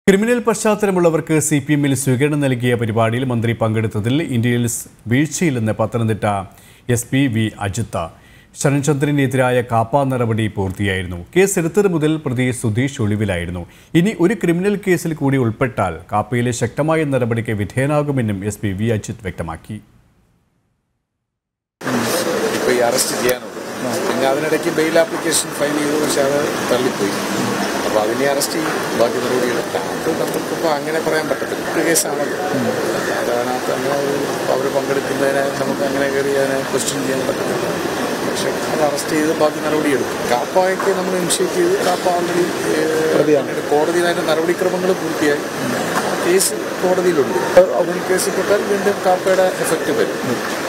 criminal പശ്ചാത്തലമുള്ളവർക്ക് C P എമ്മിൽ സ്വീകരണം നൽകിയ പരിപാടിയിൽ മന്ത്രി പങ്കെടുത്തതിൽ ഇന്ത്യയിൽ വീഴ്ചയില്ലെന്ന് Pathanamthitta S P V Ajith ശരൺചന്ദ്രനെതിരായ കാപ്പ നടപടി പൂർത്തിയായിരുന്നു കേസ് എടുത്തത് മുതൽ പ്രതി സുധീഷ് ഒളിവിലായിരുന്നു ഇനി ഒരു ക്രിമിനൽ കേസിൽ കൂടി ഉൾപ്പെട്ടാൽ കാപ്പയിലെ ശക്തമായ നടപടിക്ക് വിധേയനാകുമെന്നും എസ് പി വി അജിത്ത് വ്യക്തമാക്കി ഇപ്പോൾ ഈ അറസ്റ്റ് ചെയ്യാനുള്ളൂ പിന്നെ അതിനിടയ്ക്ക് ബെയിൽ ആപ്ലിക്കേഷൻ ഫയൽ ചെയ്തു പക്ഷെ അത് തള്ളിപ്പോയി അപ്പോൾ അതിനെ അറസ്റ്റ് ചെയ്യും ബാക്കി നടപടികളെല്ലാം അത് നമുക്കിപ്പോൾ അങ്ങനെ പറയാൻ പറ്റത്തില്ല ഒരു കേസാണല്ലോ അതിനകത്ത് അങ്ങനെ അവർ പങ്കെടുക്കുന്നതിനെ നമുക്ക് അങ്ങനെ കയറി അതിനെ ക്വസ്റ്റ്യൻ ചെയ്യാൻ പറ്റത്തില്ല പക്ഷെ അത് അറസ്റ്റ് ചെയ്ത് ബാക്കി നടപടിയെടുക്കും കാപ്പായൊക്കെ നമ്മൾ ഇനിഷ്യേറ്റ് ചെയ്ത് കാപ്പ ഓൾറെഡി കോടതിയിൽ അതിൻ്റെ നടപടിക്രമങ്ങൾ പൂർത്തിയായി കേസ് കോടതിയിലുണ്ട് അതിൽ കേസിൽ പെട്ടാൽ വീണ്ടും കാപ്പയുടെ എഫക്റ്റ് വരും